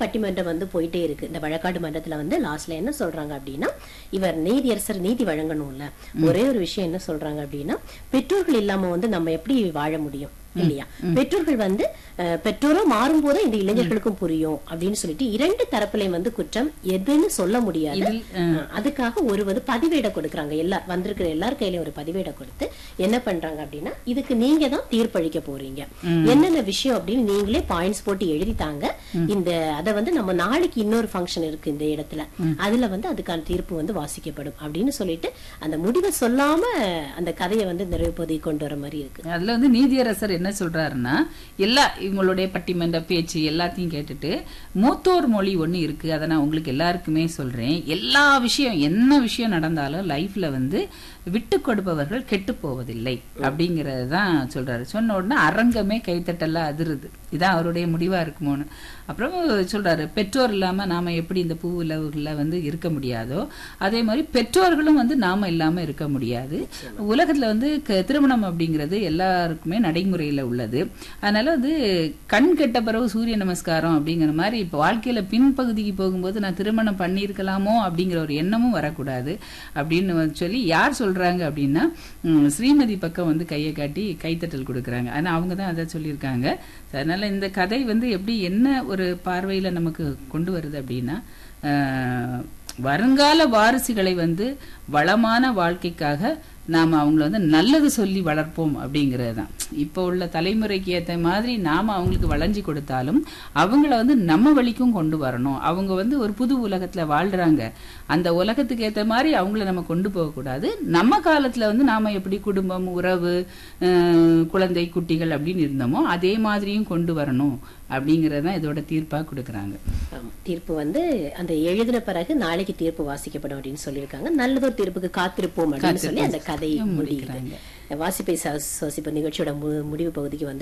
பட்டிமன்றம் வந்து போயிட்டே இருக்கு இந்த வழக்காடு மன்றத்துல வந்து லாஸ்ட்ல என்ன சொல்றாங்க அப்படின்னா இவர் நீதியரசர் நீதி வழங்கணும்ல ஒரே ஒரு விஷயம் என்ன சொல்றாங்க அப்படின்னா பெற்றோர்கள் இல்லாம வந்து நம்ம எப்படி வாழ முடியும் இல்லையா பெற்றோர்கள் வந்து அஹ், பெற்றோரா மாறும்போது இந்த இளைஞர்களுக்கும் புரியும் அப்படின்னு சொல்லிட்டு இரண்டு தரப்புலையும் வந்து குற்றம் எதுன்னு சொல்ல முடியாது இதில் அஹ், அதுக்காக ஒரு வந்து பதிவேடை கொடுக்கறாங்க எல்லா வந்திருக்கிற எல்லார் கையிலயும் ஒரு பதிவேடை கொடுத்து என்ன பண்றாங்க அப்படின்னா இதுக்கு நீங்க தான் தீர்ப்பளிக்க போறீங்க என்னென்ன விஷயம் அப்படின்னு நீங்களே பாயிண்ட்ஸ் போட்டு எழுதித்தாங்க இந்த அத வந்து நம்ம நாளைக்கு இன்னொரு ஃபங்க்ஷன் இருக்கு இந்த இடத்துல அதுல வந்து அதுக்கான தீர்ப்பு வந்து வாசிக்கப்படும் அப்படின்னு சொல்லிட்டு அந்த முடிவை சொல்லாம அந்த கதையை வந்து நிறைவு பகுதிக்கு கொண்டு வர மாதிரி இருக்கு அதுல வந்து நீதியரசர் என்ன சொல்றாருன்னா எல்லா இவங்களுடைய பட்டிமன்ற பேச்சு எல்லாத்தையும் கேட்டுட்டு மூத்தோர் மொழி ஒண்ணு இருக்கு அதை நான் உங்களுக்கு எல்லாருக்குமே சொல்றேன் எல்லா விஷயம் என்ன விஷயம் நடந்தாலும் லைஃப்ல வந்து விட்டு கொடுப்பவர்கள் கெட்டு போவதில்லை அப்படிங்கறது தான் சொல்றாரு சொன்ன உடனே அரங்கமே கைத்தட்டல அதிருது இதான் அவருடைய முடிவா இருக்குமோன்னு அப்புறம் சொல்றாரு பெற்றோர் இல்லாம நாம எப்படி இந்த பூ உலகுல வந்து இருக்க முடியாதோ அதே மாதிரி பெற்றோர்களும் வந்து நாம இல்லாம இருக்க முடியாது உலகத்துல வந்து க- திருமணம் அப்படிங்கிறது எல்லாருக்குமே நடைமுறையில உள்ளது அதனால வந்து கண் கெட்ட பிறகு சூரிய நமஸ்காரம் அப்படிங்கிற மாதிரி இப்ப வாழ்க்கையில பின்பகுதிக்கு போகும்போது நான் திருமணம் பண்ணியிருக்கலாமோ அப்படிங்கிற ஒரு எண்ணமும் வரக்கூடாது அப்படின்னு வந்து சொல்லி யார் சொல்றாங்க அப்படின்னா ம், ஸ்ரீமதி பக்கம் வந்து கையை காட்டி கைத்தட்டல் கொடுக்குறாங்க ஆனா அவங்க தான் அதை சொல்லியிருக்காங்க அதனால இந்த கதை வந்து எப்படி என்ன ஒரு பார்வையில நமக்கு கொண்டு வருது அப்படின்னா ஆஹ், வருங்கால வாரிசுகளை வந்து வளமான வாழ்க்கைக்காக நாம அவங்கள வந்து நல்லது சொல்லி வளர்ப்போம் அப்படிங்கிறது தான் இப்போ உள்ள தலைமுறைக்கு ஏத்த மாதிரி நாம அவங்களுக்கு வளைஞ்சு கொடுத்தாலும் அவங்கள வந்து நம்ம வழிக்கும் கொண்டு வரணும் அவங்க வந்து ஒரு புது உலகத்துல வாழ்றாங்க அந்த உலகத்துக்கு ஏத்த மாதிரி அவங்கள நம்ம கொண்டு போகக்கூடாது நம்ம காலத்துல வந்து நாம எப்படி குடும்பம் உறவு அஹ், குழந்தை குட்டிகள் அப்படின்னு இருந்தோமோ அதே மாதிரியும் கொண்டு வரணும் அப்படிங்கறது தான் இதோட தீர்ப்பா கொடுக்கறாங்க ஆமா. தீர்ப்பு வந்து அந்த எழுதின பிறகு நாளைக்கு தீர்ப்பு வாசிக்கப்படும் அப்படின்னு சொல்லியிருக்காங்க நல்லதொரு தீர்ப்புக்கு காத்திருப்போம் அப்படின்னு சொல்லி அந்த கதை முடிக்கிறாங்க வாசிப்பை சுவாசிப்பு நிகழ்ச்சியோட மு- முடிவு பகுதிக்கு வந்து